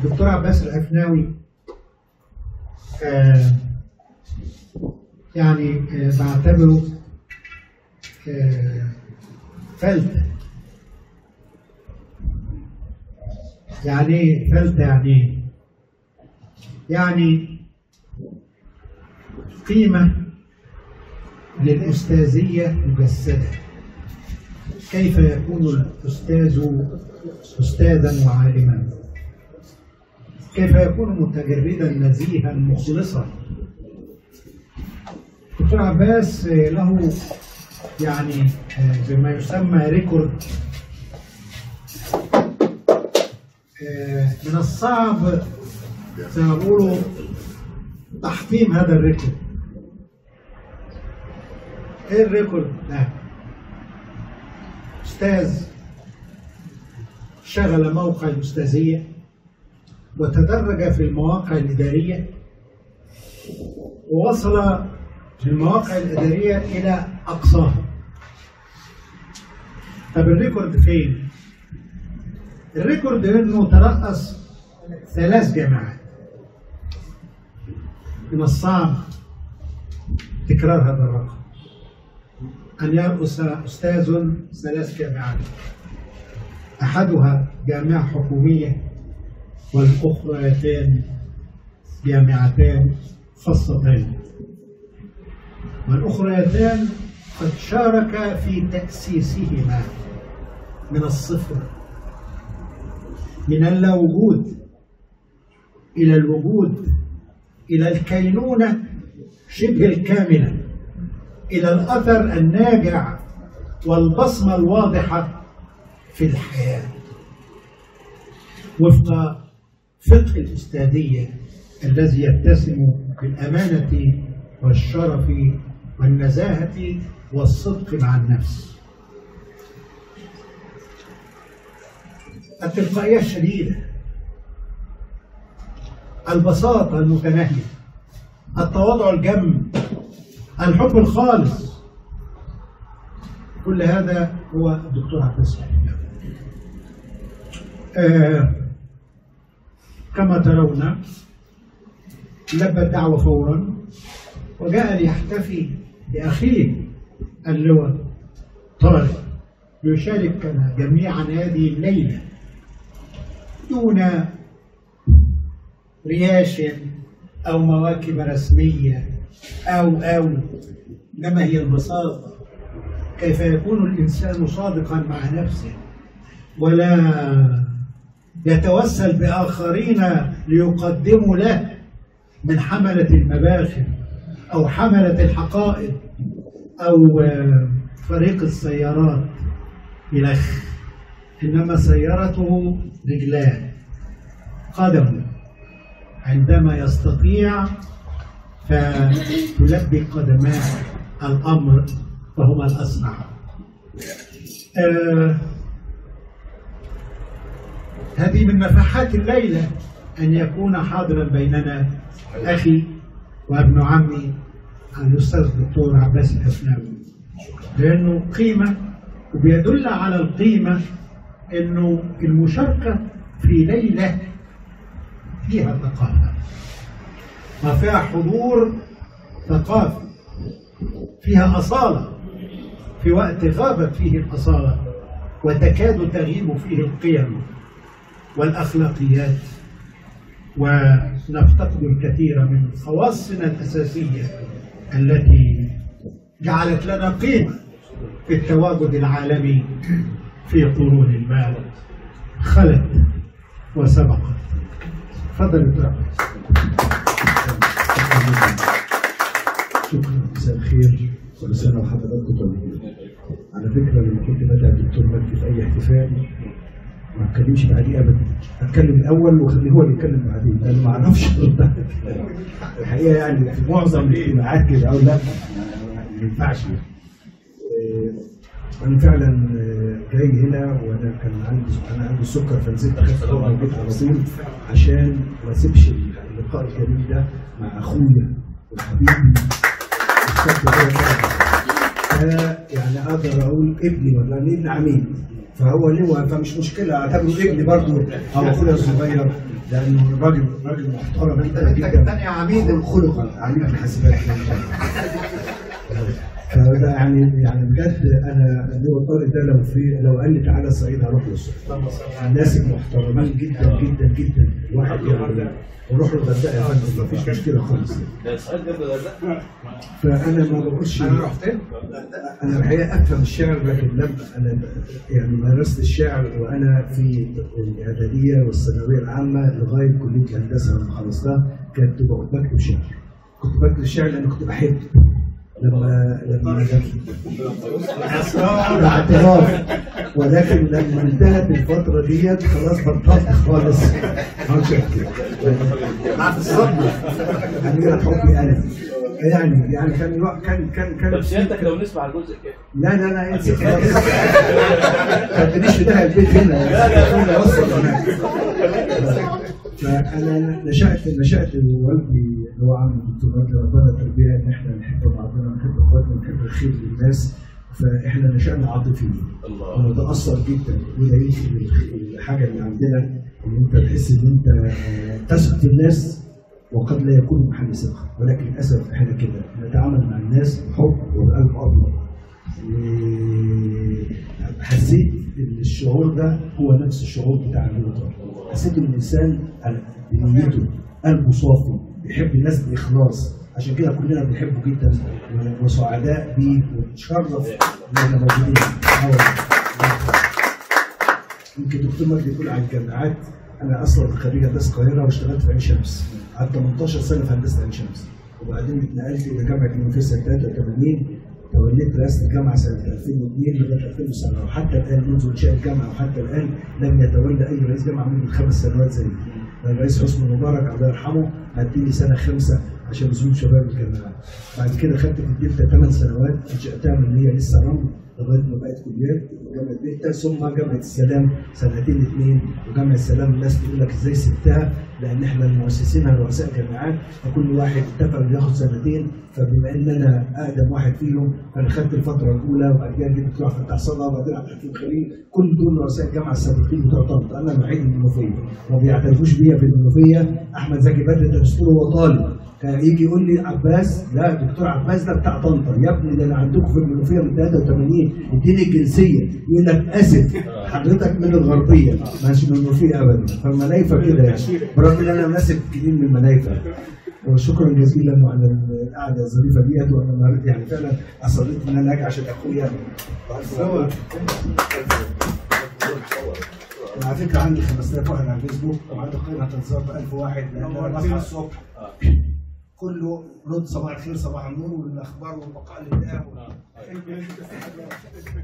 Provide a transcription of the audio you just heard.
الدكتور عباس العفناوي آه يعني آه بعتبره آه فلتة يعني ايه فلتة يعني ايه؟ يعني قيمة للأستاذية مجسدة كيف يكون الأستاذ أستاذا وعالما كيف يكون متجردا نزيها مخلصا دكتور عباس له يعني بما يسمى ريكورد من الصعب زي ما بيقولوا تحطيم هذا الريكورد ايه الريكورد ده استاذ شغل موقع الاستاذيه وتدرج في المواقع الاداريه ووصل في المواقع الاداريه الى اقصاها طب الريكورد فين الريكورد انه ترأس ثلاث جامعات من الصعب تكرار هذا الرقم أن يرأس أستاذ ثلاث جامعات أحدها جامعة حكومية والأخريتان جامعتان خاصتان والأخريتان قد شارك في تأسيسهما من الصفر من اللا وجود إلى الوجود إلى الكينونة شبه الكاملة إلى الأثر الناجع والبصمة الواضحة في الحياة وفق فقه الأستاذية الذي يتسم بالأمانة والشرف والنزاهة والصدق مع النفس التلقائية الشديدة البساطة المتناهية التواضع الجم الحب الخالص كل هذا هو الدكتور عباس آه كما ترون لبى الدعوة فورا وجاء ليحتفي بأخيه اللواء طارق ليشاركنا جميعا هذه الليلة دون رياش أو مواكب رسمية أو أو إنما هي البساطة كيف يكون الإنسان صادقا مع نفسه ولا يتوسل بآخرين ليقدموا له من حملة المباخر أو حملة الحقائب أو فريق السيارات إلخ إنما سيارته رجلان قدم عندما يستطيع فتلبي قدماه الأمر فهما الأسرع آه هذه من نفحات الليلة أن يكون حاضرا بيننا أخي وابن عمي الأستاذ الدكتور عباس الأفناوي لأنه قيمة وبيدل على القيمة أنه المشاركة في ليلة فيها ثقافة ما فيها حضور ثقافي فيها أصالة في وقت غابت فيه الأصالة وتكاد تغيب فيه القيم والأخلاقيات ونفتقد الكثير من خواصنا الأساسية التي جعلت لنا قيمة في التواجد العالمي في قرون المال خلت وسبقت تفضل دكتور شكرا مساء الخير كل سنه وحضراتكم طيبين على فكره لما كنت بدأ الدكتور مجدي في اي احتفال ما اتكلمش بعديه ابدا اتكلم الاول واخليه هو اللي يتكلم بعدين لان ما اعرفش ارد الحقيقه يعني في معظم الاجتماعات كده او لا ما ينفعش انا فعلا جاي هنا وانا كان عندي انا عندي السكر فنزلت اخدت دواء وجيت على طول عشان ما اسيبش اللقاء الجميل ده مع اخويا وحبيبي الاستاذ ده يعني اقدر اقول ابني ولا ابن عميد فهو لواء فمش مشكله اعتبره ابني برضه او اخويا الصغير لانه راجل راجل محترم جدا انت جدا الثاني عميد خلق عميد الحاسبات فده يعني يعني بجد انا اللواء طارق ده لو في لو قال لي تعالى الصعيد هروح له الناس المحترمين جدا جدا جدا الواحد يعني وروح له الغردقه يا فندم مفيش مشكله خالص ده سؤال جنب الغردقه فانا ما بقولش انا رحت انا الحقيقه افهم الشعر لكن لم انا يعني مارست الشعر وانا في الاعداديه والثانويه العامه لغايه كليه الهندسه لما خلصتها كنت بقعد بكتب شعر كنت بكتب شعر لان كنت بحب لما لما باعتراف ولكن لما انتهت الفتره ديت خلاص بطلت خالص ما عادش أكتب. بعد الصدمه أميرة حبي أنا يعني يعني كان الوقت كان كان كان طب سيادتك لو نسمع الجزء كده لا لا لا انسى خلاص ما تبنيش في ده البيت هنا لا لا لا وصل هناك فانا نشات نشات والدي اللي هو عامل الدكتوراه ربنا التربيه ان احنا نحب بعضنا ونحب اخواتنا ونحب الخير للناس فاحنا نشأنا عاطفيين الله ونتأثر جدا وده يمكن الحاجة اللي عندنا ان انت تحس ان انت آه، تثق في الناس وقد لا يكون محل ثقة ولكن للأسف احنا كده نتعامل مع الناس بحب وبقلب أبيض حسيت ان الشعور ده هو نفس الشعور بتاع الوطن حسيت ان الانسان بنيته قلبه صافي بيحب الناس باخلاص عشان كده كلنا بنحبه جدا وسعداء بيه ونتشرف ان احنا موجودين آه والله. يمكن دكتور مجدي يقول عن الجامعات انا اصلا خريج هندسه القاهره واشتغلت في عين شمس قعدت 18 سنه في هندسه عين شمس وبعدين اتنقلت الى جامعه المنوفيه سنه 83 توليت رئاسه الجامعه سنه 2002 لغايه 2007 وحتى الان منذ انشاء الجامعه وحتى الان لم يتولى اي رئيس جامعه منذ خمس سنوات زي الرئيس حسني مبارك الله يرحمه مديني سنه خمسه عشان مسؤول شباب الجامعات بعد كده خدت في الدلتا ثمان سنوات انشاتها من هي لسه رمل لغايه ما بقت كليات جامعه دلتا ثم جامعه السلام سنتين اثنين وجامعه السلام الناس تقول لك ازاي سبتها لان احنا المؤسسين رؤساء جامعات فكل واحد اتفق انه ياخد سنتين فبما ان انا اقدم واحد فيهم فانا خدت الفتره الاولى وبعد كده جيت بتوع فتح صدى وبعدين عبد الحكيم خليل كل دول رؤساء الجامعه السابقين بتوع طنطا انا الوحيد من المنوفيه ما بيعترفوش بيا في المنوفيه احمد زكي بدر ده اسطوره وطالب كان يجي يقول لي عباس لا دكتور عباس ده بتاع طنطا يا ابني ده انا عندكم في المنوفيه من 83 اديني الجنسيه يقول لك اسف حضرتك من الغربيه مش من المنوفيه ابدا فالمنايفه كده يعني برغم ان انا ماسك كتير من المنايفه وشكرا جزيلا على القعده الظريفه ديت وانا النهارده يعني فعلا اصريت ان انا اجي عشان اخويا أنا على فكره عندي 5000 واحد على الفيسبوك وعندي قيمه تنصار ب 1000 واحد لان انا بصحى الصبح كله رد صباح الخير صباح النور والاخبار والبقاء لله